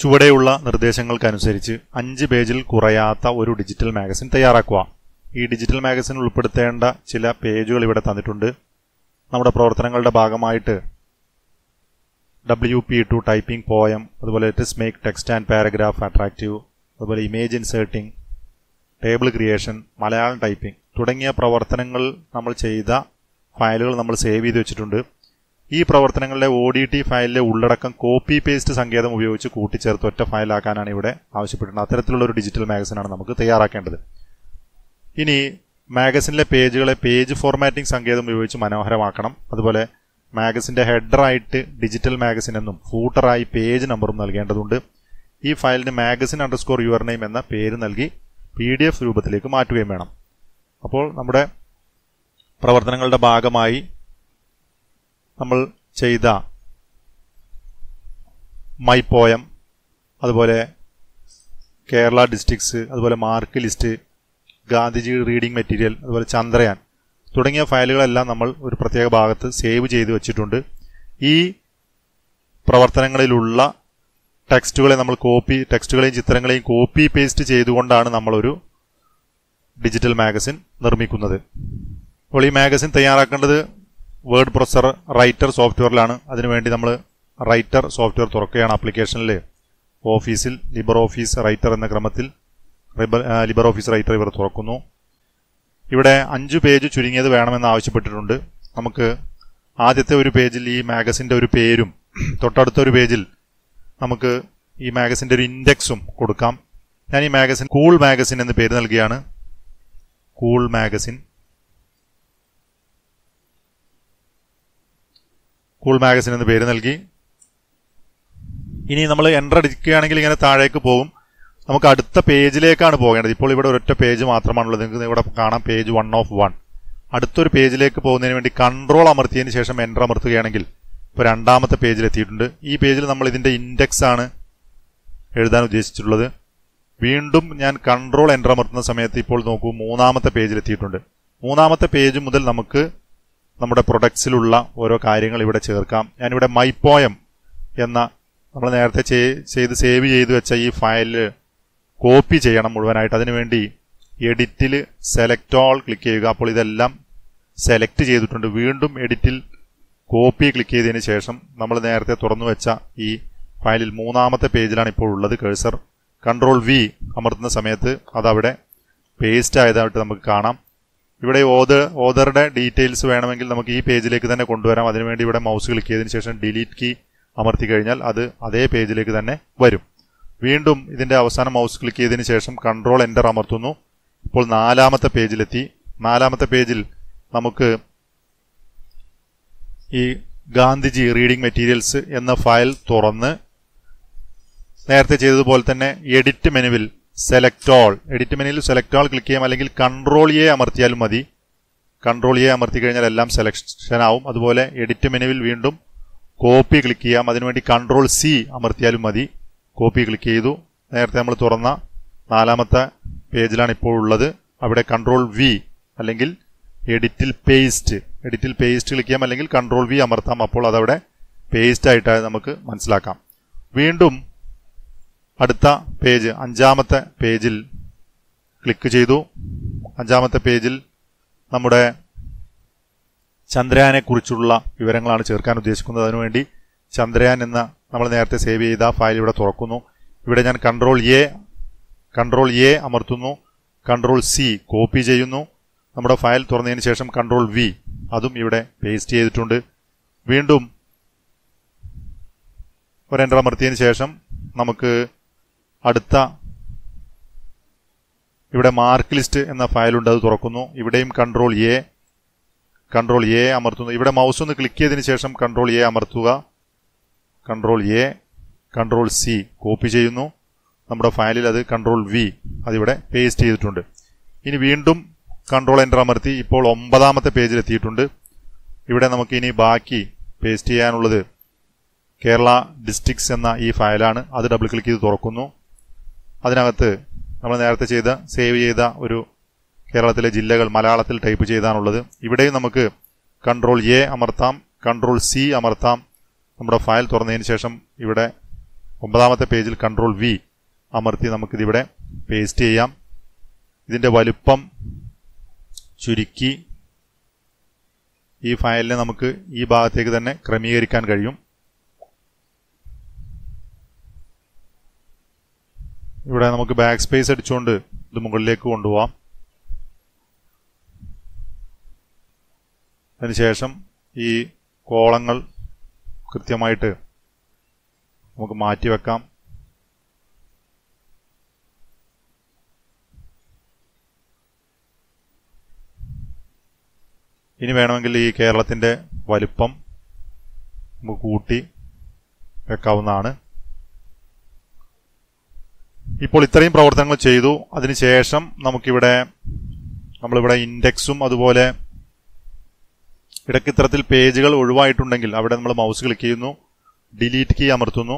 ചുവടെയുള്ള നിർദ്ദേശങ്ങൾക്കനുസരിച്ച് അഞ്ച് പേജിൽ കുറയാത്ത ഒരു ഡിജിറ്റൽ മാഗസിൻ തയ്യാറാക്കുക ഈ ഡിജിറ്റൽ മാഗസിൻ ഉൾപ്പെടുത്തേണ്ട ചില പേജുകൾ ഇവിടെ തന്നിട്ടുണ്ട് നമ്മുടെ പ്രവർത്തനങ്ങളുടെ ഭാഗമായിട്ട് W P to typing poem അതുപോലെ let's make text and paragraph attractive അതുപോലെ image inserting table creation Malayalam typing തുടങ്ങിയ പ്രവർത്തനങ്ങൾ നമ്മൾ ചെയ്ത ഫയലുകൾ നമ്മൾ സേവ് ചെയ്ത് വെച്ചിട്ടുണ്ട് ഈ പ്രവർത്തനങ്ങളിലെ ഒ ഡി ടി ഫയലിലെ ഉള്ളടക്കം കോപ്പി പേസ്റ്റ് സങ്കേതം ഉപയോഗിച്ച് കൂട്ടിച്ചേർത്ത് ഒറ്റ ഫയലാക്കാനാണ് ഇവിടെ ആവശ്യപ്പെട്ടിട്ടുള്ളത് അത്തരത്തിലുള്ള ഒരു ഡിജിറ്റൽ മാഗസിനാണ് നമുക്ക് തയ്യാറാക്കേണ്ടത് ഇനി മാഗസിനിലെ പേജുകളെ പേജ് ഫോർമാറ്റിംഗ് സങ്കേതം ഉപയോഗിച്ച് മനോഹരമാക്കണം അതുപോലെ മാഗസിന്റെ ഹെഡറായിട്ട് ഡിജിറ്റൽ മാഗസിൻ എന്നും ഫൂട്ടറായി പേജ് നമ്പറും നൽകേണ്ടതുണ്ട് ഈ ഫയലിന് മാഗസിൻ അണ്ടർസ്കോർ യുവർ നെയിം എന്ന പേര് നൽകി പി ഡി എഫ് രൂപത്തിലേക്ക് മാറ്റുകയും വേണം അപ്പോൾ നമ്മുടെ പ്രവർത്തനങ്ങളുടെ ഭാഗമായി നമ്മൾ ചെയ്ത മൈ പോയം അതുപോലെ കേരള ഡിസ്ട്രിക്ട്സ് അതുപോലെ mark list Gandhiji reading material അതുപോലെ ചന്ദ്രയാൻ തുടങ്ങിയ ഫയലുകളെല്ലാം നമ്മൾ ഒരു പ്രത്യേക ഭാഗത്ത് സേവ് ചെയ്ത് വെച്ചിട്ടുണ്ട് ഈ പ്രവർത്തനങ്ങളിലുള്ള ടെക്സ്റ്റുകളെ നമ്മൾ കോപ്പി ടെക്സ്റ്റുകളെയും ചിത്രങ്ങളെയും കോപ്പി പേസ്റ്റ് ചെയ്തുകൊണ്ടാണ് നമ്മളൊരു ഡിജിറ്റൽ മാഗസിൻ നിർമ്മിക്കുന്നത് അപ്പോൾ ഈ മാഗസിൻ തയ്യാറാക്കേണ്ടത് വേർഡ് പ്രൊസർ റൈറ്റർ സോഫ്റ്റ്വെയറിലാണ് അതിനുവേണ്ടി നമ്മൾ റൈറ്റർ സോഫ്റ്റ്വെയർ തുറക്കുകയാണ് ആപ്ലിക്കേഷനിൽ ഓഫീസിൽ ലിബർ ഓഫീസ് റൈറ്റർ എന്ന ക്രമത്തിൽ ലിബർ ഓഫീസ് റൈറ്റർ ഇവർ തുറക്കുന്നു ഇവിടെ അഞ്ചു പേജ് ചുരുങ്ങിയത് വേണമെന്ന് ആവശ്യപ്പെട്ടിട്ടുണ്ട് നമുക്ക് ആദ്യത്തെ ഒരു പേജിൽ ഈ മാഗസിന്റെ ഒരു പേരും തൊട്ടടുത്ത ഒരു പേജിൽ നമുക്ക് ഈ മാഗസിന്റെ ഒരു ഇൻഡെക്സും കൊടുക്കാം ഞാൻ ഈ മാഗസിൻ കൂൾ മാഗസിൻ എന്ന് പേര് നൽകിയാണ് കൂൾ മാഗസിൻ കൂൾ മാഗസിൻ എന്ന് പേര് നൽകി ഇനി നമ്മൾ എൻ്റർ അടിക്കുകയാണെങ്കിൽ ഇങ്ങനെ താഴേക്ക് പോകും നമുക്ക് അടുത്ത പേജിലേക്കാണ് പോകേണ്ടത് ഇപ്പോൾ ഇവിടെ ഒരൊറ്റ പേജ് മാത്രമാണുള്ളത് നിങ്ങൾക്ക് ഇവിടെ കാണാം പേജ് വൺ ഓഫ് വൺ അടുത്തൊരു പേജിലേക്ക് പോകുന്നതിന് വേണ്ടി കൺട്രോൾ അമർത്തിയതിന് ശേഷം എൻ്റർ അമർത്തുകയാണെങ്കിൽ ഇപ്പോൾ രണ്ടാമത്തെ പേജിൽ എത്തിയിട്ടുണ്ട് ഈ പേജിൽ നമ്മൾ ഇതിൻ്റെ ഇൻഡെക്സ് ആണ് എഴുതാൻ ഉദ്ദേശിച്ചിട്ടുള്ളത് വീണ്ടും ഞാൻ കൺട്രോൾ എൻ്റർ അമർത്തുന്ന സമയത്ത് ഇപ്പോൾ നോക്കൂ മൂന്നാമത്തെ പേജിൽ എത്തിയിട്ടുണ്ട് മൂന്നാമത്തെ പേജ് മുതൽ നമുക്ക് നമ്മുടെ പ്രൊഡക്ട്സിലുള്ള ഓരോ കാര്യങ്ങൾ ഇവിടെ ചേർക്കാം ഞാനിവിടെ മൈ പോയം എന്ന നമ്മൾ നേരത്തെ ചെയ്ത് സേവ് ചെയ്ത് വെച്ച ഈ ഫയലിൽ കോപ്പി ചെയ്യണം മുഴുവനായിട്ട് അതിനുവേണ്ടി എഡിറ്റിൽ സെലക്ട് ഓൾ ക്ലിക്ക് ചെയ്യുക അപ്പോൾ ഇതെല്ലാം സെലക്ട് ചെയ്തിട്ടുണ്ട് വീണ്ടും എഡിറ്റിൽ കോപ്പി ക്ലിക്ക് ചെയ്തതിന് ശേഷം നമ്മൾ നേരത്തെ തുറന്നു വെച്ച ഈ ഫയലിൽ മൂന്നാമത്തെ പേജിലാണ് ഇപ്പോൾ ഉള്ളത് കേഴ്സർ കൺട്രോൾ വി അമർത്തുന്ന സമയത്ത് അതവിടെ പേസ്റ്റ് ആയതായിട്ട് നമുക്ക് കാണാം ഇവിടെ ഓതർ ഓതറുടെ ഡീറ്റെയിൽസ് വേണമെങ്കിൽ നമുക്ക് ഈ പേജിലേക്ക് തന്നെ കൊണ്ടുവരാം അതിനുവേണ്ടി ഇവിടെ മൗസ് ക്ലിക്ക് ചെയ്തതിന് ശേഷം ഡിലീറ്റ് കീ അമർത്തി കഴിഞ്ഞാൽ അത് അതേ പേജിലേക്ക് തന്നെ വരും വീണ്ടും ഇതിന്റെ അവസാനം മൗസ് ക്ലിക്ക് ചെയ്തതിന് ശേഷം കൺട്രോൾ എൻ്റർ അമർത്തുന്നു ഇപ്പോൾ നാലാമത്തെ പേജിലെത്തി നാലാമത്തെ പേജിൽ നമുക്ക് ഈ ഗാന്ധിജി റീഡിംഗ് മെറ്റീരിയൽസ് എന്ന ഫയൽ തുറന്ന് നേരത്തെ ചെയ്തതുപോലെ തന്നെ എഡിറ്റ് മെനുവിൽ സെലക്ട് ഓൾ എഡിറ്റ് മെനുവിൽ സെലക്ട് ഓൾ ക്ലിക്ക് ചെയ്യാം അല്ലെങ്കിൽ കൺട്രോൾ എ അമർത്തിയാലും മതി കൺട്രോൾ എ അമർത്തി കഴിഞ്ഞാൽ എല്ലാം സെലക്ഷൻ ആവും അതുപോലെ എഡിറ്റ് മെനുവിൽ വീണ്ടും കോപ്പി ക്ലിക്ക് ചെയ്യാം അതിനുവേണ്ടി കൺട്രോൾ സി അമർത്തിയാലും മതി കോപ്പി ക്ലിക്ക് ചെയ്തു നേരത്തെ നമ്മൾ തുറന്ന നാലാമത്തെ പേജിലാണ് ഇപ്പോൾ ഉള്ളത് അവിടെ കൺട്രോൾ വി അല്ലെങ്കിൽ എഡിറ്റിൽ പേസ്റ്റ് എഡിറ്റിൽ പേസ്റ്റ് ക്ലിക്ക് ചെയ്യാം അല്ലെങ്കിൽ കൺട്രോൾ വി അമർത്താം അപ്പോൾ അതവിടെ പേസ്റ്റ് ആയിട്ട് നമുക്ക് മനസ്സിലാക്കാം വീണ്ടും അടുത്ത പേജ് അഞ്ചാമത്തെ പേജിൽ ക്ലിക്ക് ചെയ്തു അഞ്ചാമത്തെ പേജിൽ നമ്മുടെ ചന്ദ്രയാനെ കുറിച്ചുള്ള വിവരങ്ങളാണ് ചേർക്കാൻ ഉദ്ദേശിക്കുന്നത് അതിനുവേണ്ടി ചന്ദ്രയാൻ എന്ന നമ്മൾ നേരത്തെ സേവ് ചെയ്ത ഫയൽ ഇവിടെ തുറക്കുന്നു ഇവിടെ ഞാൻ കൺട്രോൾ എ കൺട്രോൾ എ അമർത്തുന്നു കൺട്രോൾ സി കോപ്പി ചെയ്യുന്നു നമ്മുടെ ഫയൽ തുറന്നതിന് ശേഷം കൺട്രോൾ വി അതും ഇവിടെ പേസ്റ്റ് ചെയ്തിട്ടുണ്ട് വീണ്ടും ഒരു എൻ്റർ അമർത്തിയതിന് ശേഷം നമുക്ക് അടുത്ത ഇവിടെ മാർക്ക് ലിസ്റ്റ് എന്ന ഫയലുണ്ട് അത് തുറക്കുന്നു ഇവിടെയും കൺട്രോൾ എ കൺട്രോൾ എ അമർത്തുന്നു ഇവിടെ മൗസ് ഒന്ന് ക്ലിക്ക് ചെയ്തതിന് ശേഷം കൺട്രോൾ എ അമർത്തുക control A control C copy ചെയ്യുന്നു നമ്മുടെ ഫയലിൽ അത് കൺട്രോൾ വി അതിവിടെ പേസ്റ്റ് ചെയ്തിട്ടുണ്ട് ഇനി വീണ്ടും കൺട്രോൾ എൻ്റർ അമർത്തി ഇപ്പോൾ ഒമ്പതാമത്തെ പേജിൽ എത്തിയിട്ടുണ്ട് ഇവിടെ നമുക്ക് ഇനി ബാക്കി പേസ്റ്റ് ചെയ്യാനുള്ളത് കേരള ഡിസ്ട്രിക്ട്സ് എന്ന ഈ ഫയലാണ് അത് ഡബിൾ ക്ലിക്ക് ചെയ്ത് തുറക്കുന്നു അതിനകത്ത് നമ്മൾ നേരത്തെ ചെയ്ത സേവ് ചെയ്ത ഒരു കേരളത്തിലെ ജില്ലകൾ മലയാളത്തിൽ ടൈപ്പ് ചെയ്താണുള്ളത് ഇവിടെയും നമുക്ക് കൺട്രോൾ എ അമർത്താം കൺട്രോൾ സി അമർത്താം നമ്മുടെ ഫയൽ തുറന്നതിന് ശേഷം ഇവിടെ ഒമ്പതാമത്തെ പേജിൽ കൺട്രോൾ വി അമർത്തി നമുക്കിതിവിടെ പേസ്റ്റ് ചെയ്യാം ഇതിൻ്റെ വലുപ്പം ചുരുക്കി ഈ ഫയലിനെ നമുക്ക് ഈ ഭാഗത്തേക്ക് തന്നെ ക്രമീകരിക്കാൻ കഴിയും ഇവിടെ നമുക്ക് ബാക്ക് സ്പേസ് അടിച്ചുകൊണ്ട് ഇത് മുകളിലേക്ക് കൊണ്ടുപോകാം അതിനുശേഷം ഈ കോളങ്ങൾ കൃത്യമായിട്ട് നമുക്ക് മാറ്റി വെക്കാം ഇനി വേണമെങ്കിൽ ഈ കേരളത്തിൻ്റെ വലിപ്പം നമുക്ക് കൂട്ടി വെക്കാവുന്നതാണ് ഇപ്പോൾ ഇത്രയും പ്രവർത്തനങ്ങൾ ചെയ്തു അതിനുശേഷം നമുക്കിവിടെ നമ്മളിവിടെ ഇൻഡെക്സും അതുപോലെ ഇടയ്ക്ക് ഇത്തരത്തിൽ പേജുകൾ ഒഴിവായിട്ടുണ്ടെങ്കിൽ അവിടെ നമ്മൾ മൗസ് ക്ലിക്ക് ചെയ്യുന്നു ഡിലീറ്റ് കീ അമർത്തുന്നു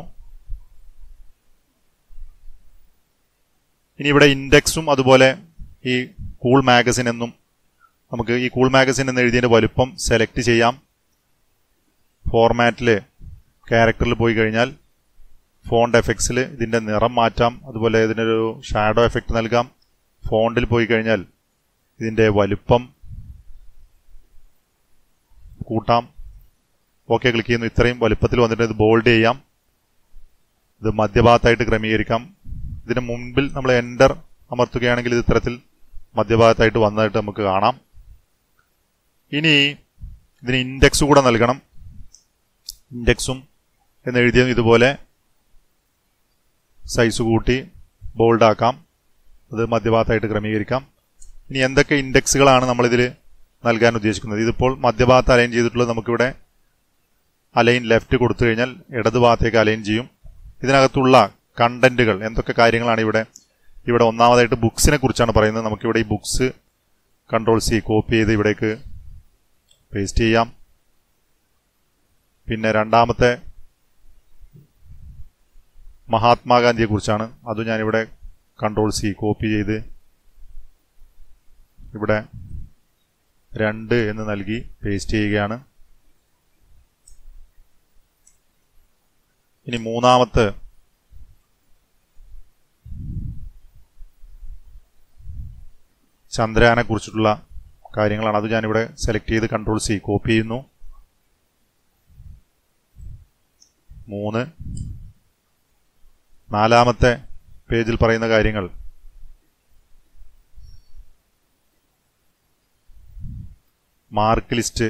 ഇനി ഇവിടെ ഇൻഡെക്സും അതുപോലെ ഈ കൂൾ മാഗസിൻ എന്നും നമുക്ക് ഈ കൂൾ മാഗസിൻ എന്ന് എഴുതിയതിന്റെ വലുപ്പം സെലക്ട് ചെയ്യാം ഫോർമാറ്റിൽ ക്യാരക്ടറിൽ പോയി കഴിഞ്ഞാൽ ഫോണ്ട് എഫക്ട്സിൽ ഇതിന്റെ നിറം മാറ്റാം അതുപോലെ ഇതിനൊരു ഷാഡോ എഫക്റ്റ് നൽകാം ഫോണ്ടിൽ പോയി കഴിഞ്ഞാൽ ഇതിന്റെ വലുപ്പം കൂട്ടാം ഓക്കെ ക്ലിക്ക് ചെയ്യുന്നു ഇത്രയും വലുപ്പത്തിൽ വന്നിട്ട് ഇത് ബോൾഡ് ചെയ്യാം ഇത് മധ്യഭാഗത്തായിട്ട് ക്രമീകരിക്കാം ഇതിന് മുൻപിൽ നമ്മൾ എൻ്റർ അമർത്തുകയാണെങ്കിൽ ഇത് ഇത്തരത്തിൽ മധ്യഭാഗത്തായിട്ട് വന്നതായിട്ട് നമുക്ക് കാണാം ഇനി ഇതിന് ഇൻഡെക്സ് കൂടെ നൽകണം ഇൻഡെക്സും എന്ന് എഴുതിയത് ഇതുപോലെ സൈസ് കൂട്ടി ബോൾഡ് ആക്കാം അത് മധ്യഭാഗത്തായിട്ട് ക്രമീകരിക്കാം ഇനി എന്തൊക്കെ ഇൻഡെക്സുകളാണ് നമ്മളിതിൽ നൽകാൻ ഉദ്ദേശിക്കുന്നത് ഇതിപ്പോൾ മധ്യഭാഗത്ത് അലൈൻ ചെയ്തിട്ടുള്ളത് നമുക്കിവിടെ അലൈൻ ലെഫ്റ്റ് കൊടുത്തു കഴിഞ്ഞാൽ ഇടത് ഭാഗത്തേക്ക് അലൈൻ ചെയ്യും ഇതിനകത്തുള്ള കണ്ടന്റുകൾ എന്തൊക്കെ കാര്യങ്ങളാണ് ഇവിടെ ഇവിടെ ഒന്നാമതായിട്ട് ബുക്സിനെ കുറിച്ചാണ് പറയുന്നത് നമുക്കിവിടെ ഈ ബുക്സ് കൺട്രോൾ സി കോപ്പി ചെയ്ത് ഇവിടേക്ക് പേസ്റ്റ് ചെയ്യാം പിന്നെ രണ്ടാമത്തെ മഹാത്മാഗാന്ധിയെ കുറിച്ചാണ് അത് ഞാനിവിടെ കൺട്രോൾ സി കോപ്പി ചെയ്ത് ഇവിടെ രണ്ട് എന്ന് നൽകി പേസ്റ്റ് ചെയ്യുകയാണ് ഇനി മൂന്നാമത്തെ ചന്ദ്രയാനെ കുറിച്ചിട്ടുള്ള കാര്യങ്ങളാണ് അത് ഞാനിവിടെ സെലക്ട് ചെയ്ത് കൺട്രോൾ സി കോപ്പി ചെയ്യുന്നു മൂന്ന് നാലാമത്തെ പേജിൽ പറയുന്ന കാര്യങ്ങൾ മാർക്ക് ലിസ്റ്റ്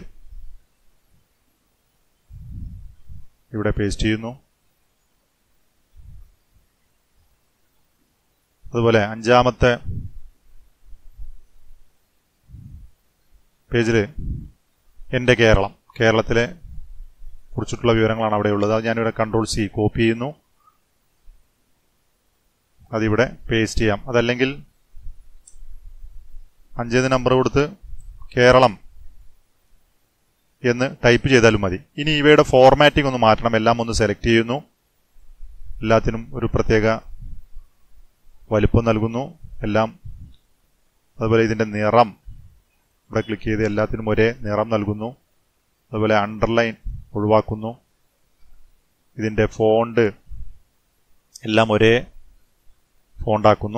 ഇവിടെ പേസ്റ്റ് ചെയ്യുന്നു അതുപോലെ അഞ്ചാമത്തെ പേജിൽ എൻ്റെ കേരളം കേരളത്തിലെ കുറിച്ചിട്ടുള്ള വിവരങ്ങളാണ് അവിടെ ഉള്ളത് അത് ഞാനിവിടെ കൺട്രോൾ സി കോപ്പി ചെയ്യുന്നു അതിവിടെ പേസ്റ്റ് ചെയ്യാം അതല്ലെങ്കിൽ അഞ്ചേത് നമ്പർ കൊടുത്ത് കേരളം എന്ന് ടൈപ്പ് ചെയ്താലും മതി ഇനി ഇവയുടെ ഫോർമാറ്റിംഗ് ഒന്ന് മാറ്റണം എല്ലാം ഒന്ന് സെലക്ട് ചെയ്യുന്നു എല്ലാത്തിനും ഒരു പ്രത്യേക വലിപ്പം നൽകുന്നു എല്ലാം അതുപോലെ ഇതിൻ്റെ നിറം ഇവിടെ ക്ലിക്ക് ചെയ്ത് എല്ലാത്തിനും ഒരേ നിറം നൽകുന്നു അതുപോലെ അണ്ടർലൈൻ ഒഴിവാക്കുന്നു ഇതിൻ്റെ ഫോണ്ട് എല്ലാം ഒരേ ഫോണ്ടാക്കുന്നു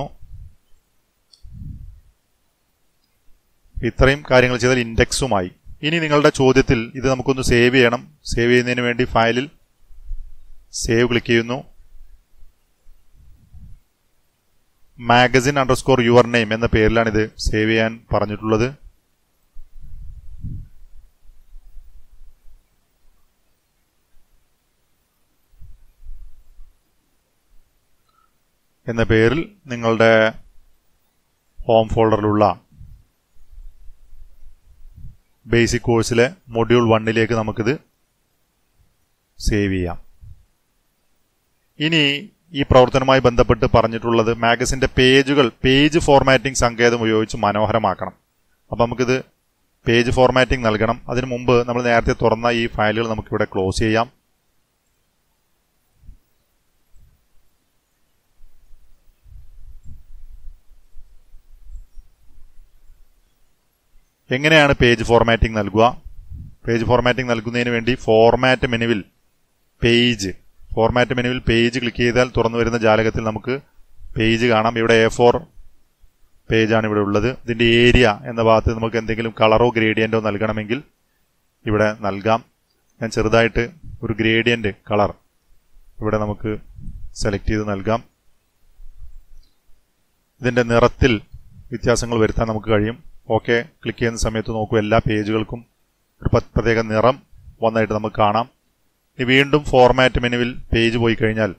ഇത്രയും കാര്യങ്ങൾ ചെയ്താൽ ഇൻഡെക്സുമായി ഇനി നിങ്ങളുടെ ചോദ്യത്തിൽ ഇത് നമുക്കൊന്ന് സേവ് ചെയ്യണം സേവ് ചെയ്യുന്നതിന് വേണ്ടി ഫയലിൽ സേവ് ക്ലിക്ക് ചെയ്യുന്നു മാഗസിൻ അണ്ടർസ്കോർ യുവർ നെയിം എന്ന പേരിലാണ് ഇത് സേവ് ചെയ്യാൻ പറഞ്ഞിട്ടുള്ളത് എന്ന പേരിൽ നിങ്ങളുടെ ഹോം ഫോൾഡറിലുള്ള ബേസിക് കോഴ്സിലെ മൊഡ്യൂൾ വണ്ണിലേക്ക് നമുക്കിത് സേവ് ചെയ്യാം ഇനി ഈ പ്രവർത്തനവുമായി ബന്ധപ്പെട്ട് പറഞ്ഞിട്ടുള്ളത് മാഗസിന്റെ പേജുകൾ പേജ് ഫോർമാറ്റിംഗ് സങ്കേതം ഉപയോഗിച്ച് മനോഹരമാക്കണം അപ്പം നമുക്കിത് പേജ് ഫോർമാറ്റിംഗ് നൽകണം അതിനു മുമ്പ് നമ്മൾ നേരത്തെ തുറന്ന ഈ ഫയലുകൾ നമുക്കിവിടെ ക്ലോസ് ചെയ്യാം എങ്ങനെയാണ് പേജ് ഫോർമാറ്റിംഗ് നൽകുക പേജ് ഫോർമാറ്റിംഗ് നൽകുന്നതിന് വേണ്ടി ഫോർമാറ്റ് മെനുവിൽ പേജ് ഫോർമാറ്റ് മെനുവിൽ പേജ് ക്ലിക്ക് ചെയ്താൽ തുറന്നു വരുന്ന ജാലകത്തിൽ നമുക്ക് പേജ് കാണാം ഇവിടെ എ ഫോർ പേജാണ് ഇവിടെ ഉള്ളത് ഇതിൻ്റെ ഏരിയ എന്ന ഭാഗത്ത് നമുക്ക് എന്തെങ്കിലും കളറോ ഗ്രേഡിയൻറ്റോ നൽകണമെങ്കിൽ ഇവിടെ നൽകാം ഞാൻ ചെറുതായിട്ട് ഒരു ഗ്രേഡിയൻ്റ് കളർ ഇവിടെ നമുക്ക് സെലക്ട് ചെയ്ത് നൽകാം ഇതിൻ്റെ നിറത്തിൽ വ്യത്യാസങ്ങൾ വരുത്താൻ നമുക്ക് കഴിയും ഓക്കെ ക്ലിക്ക് ചെയ്യുന്ന സമയത്ത് നോക്കൂ എല്ലാ പേജുകൾക്കും ഒരു പ- പ്രത്യേക നിറം വന്നായിട്ട് നമുക്ക് കാണാം ഇനി വീണ്ടും ഫോർമാറ്റ് മെനുവിൽ പേജ് പോയി കഴിഞ്ഞാൽ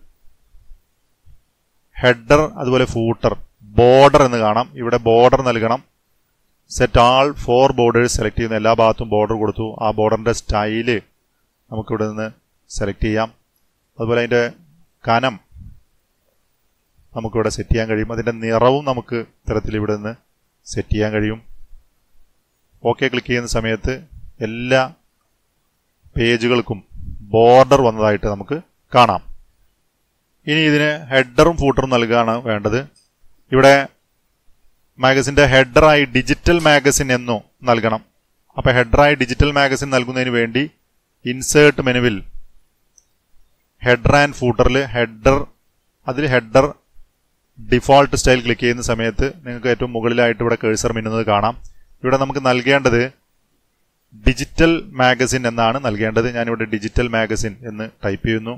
ഹെഡർ അതുപോലെ ഫൂട്ടർ ബോർഡർ എന്ന് കാണാം ഇവിടെ ബോർഡർ നൽകണം set all four borders select ചെയ്യുന്ന എല്ലാ ഭാഗത്തും ബോർഡർ കൊടുത്തു ആ ബോർഡറിൻ്റെ സ്റ്റൈല് നമുക്കിവിടെ നിന്ന് സെലക്ട് ചെയ്യാം അതുപോലെ അതിൻ്റെ കനം നമുക്കിവിടെ സെറ്റ് ചെയ്യാൻ കഴിയും അതിൻ്റെ നിറവും നമുക്ക് ഇത്തരത്തിൽ ഇവിടെ നിന്ന് സെറ്റ് ചെയ്യാൻ കഴിയും ഓക്കെ ക്ലിക്ക് ചെയ്യുന്ന സമയത്ത് എല്ലാ പേജുകൾക്കും ബോർഡർ വന്നതായിട്ട് നമുക്ക് കാണാം ഇനി ഇതിന് ഹെഡറും ഫൂട്ടറും നൽകുകയാണ് വേണ്ടത് ഇവിടെ മാഗസിൻ്റെ ഹെഡറായി ഡിജിറ്റൽ മാഗസിൻ എന്നോ നൽകണം അപ്പോൾ ഹെഡറായി ഡിജിറ്റൽ മാഗസിൻ നൽകുന്നതിന് വേണ്ടി ഇൻസേർട്ട് മെനുവിൽ ഹെഡർ ആൻഡ് ഫൂട്ടറിൽ ഹെഡർ അതിൽ ഹെഡർ ഡിഫോൾട്ട് സ്റ്റൈൽ ക്ലിക്ക് ചെയ്യുന്ന സമയത്ത് നിങ്ങൾക്ക് ഏറ്റവും മുകളിലായിട്ട് ഇവിടെ കേഴ്സർ മിന്നുന്നത് കാണാം ഇവിടെ നമുക്ക് നൽകേണ്ടത് ഡിജിറ്റൽ മാഗസിൻ എന്നാണ് നൽകേണ്ടത് ഞാനിവിടെ ഡിജിറ്റൽ മാഗസിൻ എന്ന് ടൈപ്പ് ചെയ്യുന്നു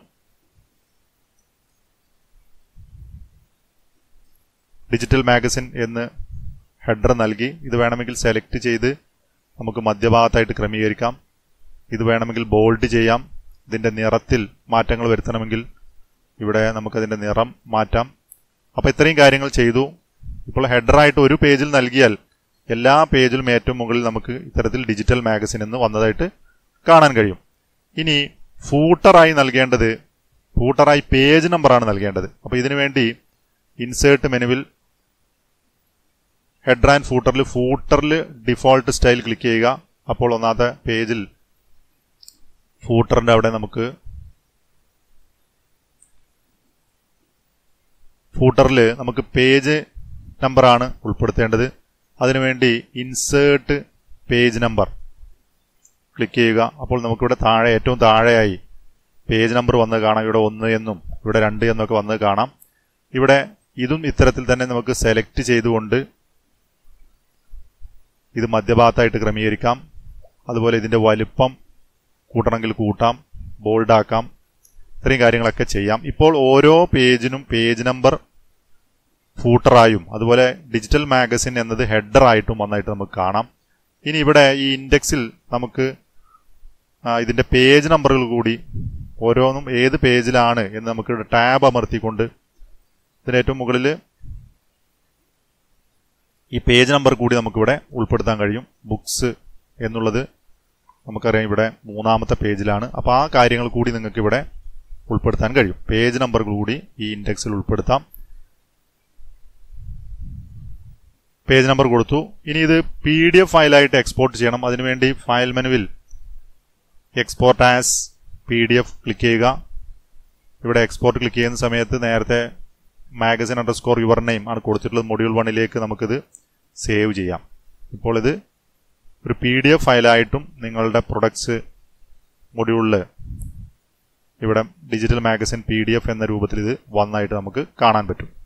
ഡിജിറ്റൽ മാഗസിൻ എന്ന് ഹെഡർ നൽകി ഇത് വേണമെങ്കിൽ സെലക്ട് ചെയ്ത് നമുക്ക് മധ്യഭാഗത്തായിട്ട് ക്രമീകരിക്കാം ഇത് വേണമെങ്കിൽ ബോൾഡ് ചെയ്യാം ഇതിൻ്റെ നിറത്തിൽ മാറ്റങ്ങൾ വരുത്തണമെങ്കിൽ ഇവിടെ നമുക്കതിൻ്റെ നിറം മാറ്റാം അപ്പോൾ ഇത്രയും കാര്യങ്ങൾ ചെയ്തു ഇപ്പോൾ ഹെഡറായിട്ട് ഒരു പേജിൽ നൽകിയാൽ എല്ലാ പേജിലും ഏറ്റവും മുകളിൽ നമുക്ക് ഇത്തരത്തിൽ ഡിജിറ്റൽ മാഗസിൻ എന്ന് വന്നതായിട്ട് കാണാൻ കഴിയും ഇനി ഫൂട്ടറായി നൽകേണ്ടത് ഫൂട്ടറായി പേജ് നമ്പറാണ് നൽകേണ്ടത് അപ്പോൾ ഇതിനു വേണ്ടി ഇൻസേർട്ട് മെനുവിൽ ഹെഡർ ആൻഡ് ഫൂട്ടറിൽ ഫൂട്ടറിൽ ഡിഫോൾട്ട് സ്റ്റൈൽ ക്ലിക്ക് ചെയ്യുക അപ്പോൾ ഒന്നാമത്തെ പേജിൽ ഫൂട്ടറിൻ്റെ അവിടെ നമുക്ക് ഫൂട്ടറിൽ നമുക്ക് പേജ് നമ്പറാണ് ഉൾപ്പെടുത്തേണ്ടത് അതിനുവേണ്ടി ഇൻസേർട്ട് പേജ് നമ്പർ ക്ലിക്ക് ചെയ്യുക അപ്പോൾ നമുക്കിവിടെ താഴെ ഏറ്റവും താഴെയായി പേജ് നമ്പർ വന്ന് കാണാം ഇവിടെ ഒന്ന് എന്നും ഇവിടെ രണ്ട് എന്നൊക്കെ വന്ന് കാണാം ഇവിടെ ഇതും ഇത്തരത്തിൽ തന്നെ നമുക്ക് സെലക്ട് ചെയ്തുകൊണ്ട് ഇത് മധ്യഭാഗത്തായിട്ട് ക്രമീകരിക്കാം അതുപോലെ ഇതിൻ്റെ വലിപ്പം കൂട്ടണമെങ്കിൽ കൂട്ടാം ബോൾഡാക്കാം ഇത്രയും കാര്യങ്ങളൊക്കെ ചെയ്യാം ഇപ്പോൾ ഓരോ പേജിനും പേജ് നമ്പർ ഫൂട്ടറായും അതുപോലെ ഡിജിറ്റൽ മാഗസിൻ എന്നത് ഹെഡറായിട്ടും വന്നായിട്ട് നമുക്ക് കാണാം ഇനി ഇവിടെ ഈ ഇൻഡെക്സിൽ നമുക്ക് ആ, ഇതിന്റെ പേജ് നമ്പറുകൾ കൂടി ഓരോന്നും ഏത് പേജിലാണ് എന്ന് നമുക്ക് ഇവിടെ ടാബ് അമർത്തിക്കൊണ്ട് ഇതിന് ഏറ്റവും മുകളിൽ ഈ പേജ് നമ്പർ കൂടി നമുക്കിവിടെ ഉൾപ്പെടുത്താൻ കഴിയും ബുക്സ് എന്നുള്ളത് നമുക്കറിയാം ഇവിടെ മൂന്നാമത്തെ പേജിലാണ് അപ്പോൾ ആ കാര്യങ്ങൾ കൂടി നിങ്ങൾക്ക് ഇവിടെ ഉൾപ്പെടുത്താൻ കഴിയും പേജ് നമ്പർ കൂടി ഈ ഇൻഡെക്സിൽ ഉൾപ്പെടുത്താം പേജ് നമ്പർ കൊടുത്തു ഇനി ഇത് പി ഡി എഫ് ഫയലായിട്ട് എക്സ്പോർട്ട് ചെയ്യണം അതിനുവേണ്ടി ഫയൽ മെനുവിൽ export as P D F click ചെയ്യുക ഇവിടെ എക്സ്പോർട്ട് ക്ലിക്ക് ചെയ്യുന്ന സമയത്ത് നേരത്തെ magazine underscore your name ആണ് കൊടുത്തിട്ടുള്ളത് മൊഡ്യൂൾ വണ്ണിലേക്ക് നമുക്കിത് സേവ് ചെയ്യാം ഇപ്പോൾ ഇത് ഒരു പി ഡി എഫ് ഫയലായിട്ടും നിങ്ങളുടെ പ്രൊഡക്ട്സ് മൊഡ്യൂളിൽ ഇവിടെ digital magazine P D F എന്ന രൂപത്തിൽ ഇത് വന്നായിട്ട് നമുക്ക് കാണാൻ പറ്റും